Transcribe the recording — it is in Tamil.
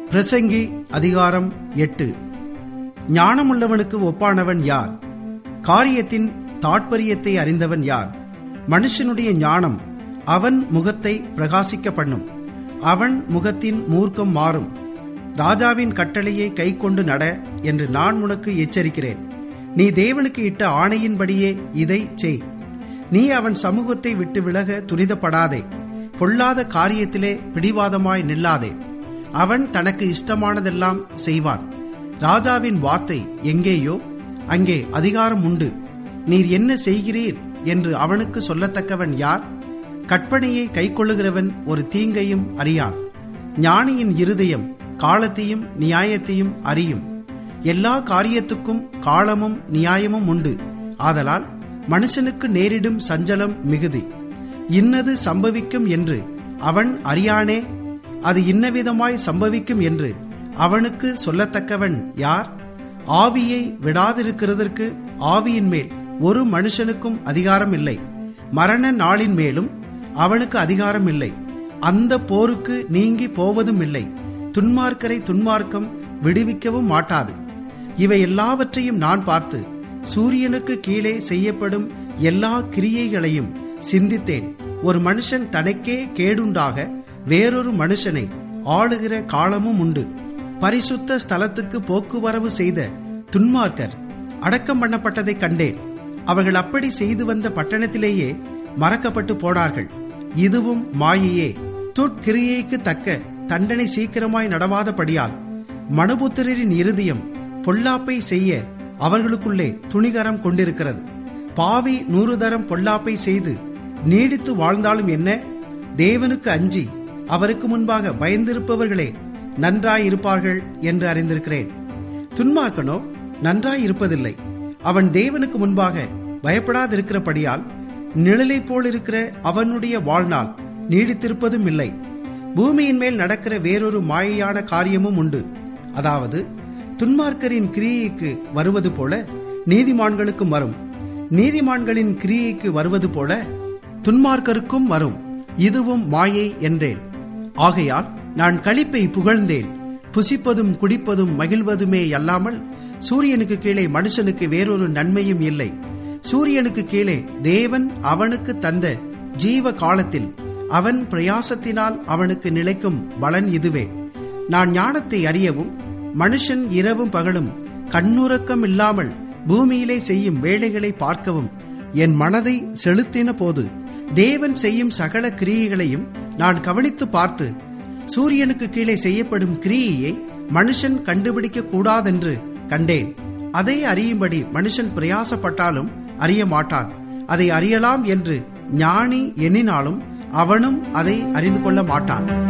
பிரசங்கி அதிகாரம் எட்டு ஞானமுள்ளவனுக்கு ஒப்பானவன் யார் காரியத்தின் தாட்பரியத்தை அறிந்தவன் யார் மனுஷனுடைய ஞானம் அவன் முகத்தை பிரகாசிக்க பண்ணும் அவன் முகத்தின் மூர்க்கம் மாறும் ராஜாவின் கட்டளையை கைக்கொண்டு நட என்று நான் உனக்கு எச்சரிக்கிறேன் நீ தேவனுக்கு இட்ட ஆணையின்படியே இதை செய் நீ அவன் சமூகத்தை விட்டு விலக துரிதப்படாதே பொல்லாத காரியத்திலே பிடிவாதமாய் நில்லாதே அவன் தனக்கு இஷ்டமானதெல்லாம் செய்வான் ராஜாவின் வார்த்தை எங்கேயோ அங்கே அதிகாரம் உண்டு நீர் என்ன செய்கிறீர் என்று அவனுக்கு சொல்லத்தக்கவன் யார் கற்பனையை கைக்கொள்ளுகிறவன் ஒரு தீங்கையும் அறியான் ஞானியின் இருதயம் காலத்தையும் நியாயத்தையும் அறியும் எல்லா காரியத்துக்கும் காலமும் நியாயமும் உண்டு ஆதலால் மனுஷனுக்கு நேரிடும் சஞ்சலம் மிகுதி இன்னது சம்பவிக்கும் என்று அவன் அறியானே அது இன்னவிதமாய் சம்பவிக்கும் என்று அவனுக்கு சொல்லத்தக்கவன் யார் ஆவியை விடாதிருக்கிறதற்கு ஆவியின் மேல் ஒரு மனுஷனுக்கும் அதிகாரம் இல்லை மரண நாளின் மேலும் அவனுக்கு அதிகாரம் இல்லை அந்த போருக்கு நீங்கி போவதும் இல்லை துன்மார்க்கரை துன்மார்க்கம் விடுவிக்கவும் மாட்டாது இவை எல்லாவற்றையும் நான் பார்த்து சூரியனுக்கு கீழே செய்யப்படும் எல்லா கிரியைகளையும் சிந்தித்தேன் ஒரு மனுஷன் தனக்கே கேடுண்டாக வேறொரு மனுஷனை ஆளுகிற காலமும் உண்டு பரிசுத்த ஸ்தலத்துக்கு போக்குவரவு செய்த துன்மார்க்கர் அடக்கம் பண்ணப்பட்டதை கண்டேன் அவர்கள் அப்படி செய்து வந்த பட்டணத்திலேயே மறக்கப்பட்டு போனார்கள் இதுவும் மாயையே துட்கிரியைக்கு தக்க தண்டனை சீக்கிரமாய் நடவாதபடியால் மனுபுத்திரரின் இருதயம் பொல்லாப்பை செய்ய அவர்களுக்குள்ளே துணிகரம் கொண்டிருக்கிறது பாவி நூறு தரம் பொல்லாப்பை செய்து நீடித்து வாழ்ந்தாலும் என்ன தேவனுக்கு அஞ்சி அவருக்கு முன்பாக பயந்திருப்பவர்களே நன்றாயிருப்பார்கள் என்று அறிந்திருக்கிறேன் துன்மார்க்கனோ நன்றாயிருப்பதில்லை அவன் தேவனுக்கு முன்பாக பயப்படாதிருக்கிறபடியால் நிழலை போலிருக்கிற அவனுடைய வாழ்நாள் நீடித்திருப்பதும் இல்லை பூமியின் மேல் நடக்கிற வேறொரு மாயையான காரியமும் உண்டு அதாவது துன்மார்க்கரின் கிரியைக்கு வருவது போல நீதிமான்களுக்கும் வரும் நீதிமான்களின் கிரியைக்கு வருவது போல துன்மார்க்கருக்கும் வரும் இதுவும் மாயை என்றேன் ஆகையால் நான் களிப்பை புகழ்ந்தேன் புசிப்பதும் குடிப்பதும் மகிழ்வதுமே அல்லாமல் சூரியனுக்கு கீழே மனுஷனுக்கு வேறொரு நன்மையும் இல்லை சூரியனுக்கு கீழே தேவன் அவனுக்கு தந்த ஜீவ காலத்தில் அவன் பிரயாசத்தினால் அவனுக்கு நிலைக்கும் பலன் இதுவே நான் ஞானத்தை அறியவும் மனுஷன் இரவும் பகலும் கண்ணுறக்கம் இல்லாமல் பூமியிலே செய்யும் வேலைகளை பார்க்கவும் என் மனதை செலுத்தின போது தேவன் செய்யும் சகல கிரியைகளையும் நான் கவனித்து பார்த்து சூரியனுக்கு கீழே செய்யப்படும் கிரியையை மனுஷன் கண்டுபிடிக்க கூடாதென்று கண்டேன் அதை அறியும்படி மனுஷன் பிரயாசப்பட்டாலும் அறிய மாட்டான் அதை அறியலாம் என்று ஞானி எண்ணினாலும் அவனும் அதை அறிந்து கொள்ள மாட்டான்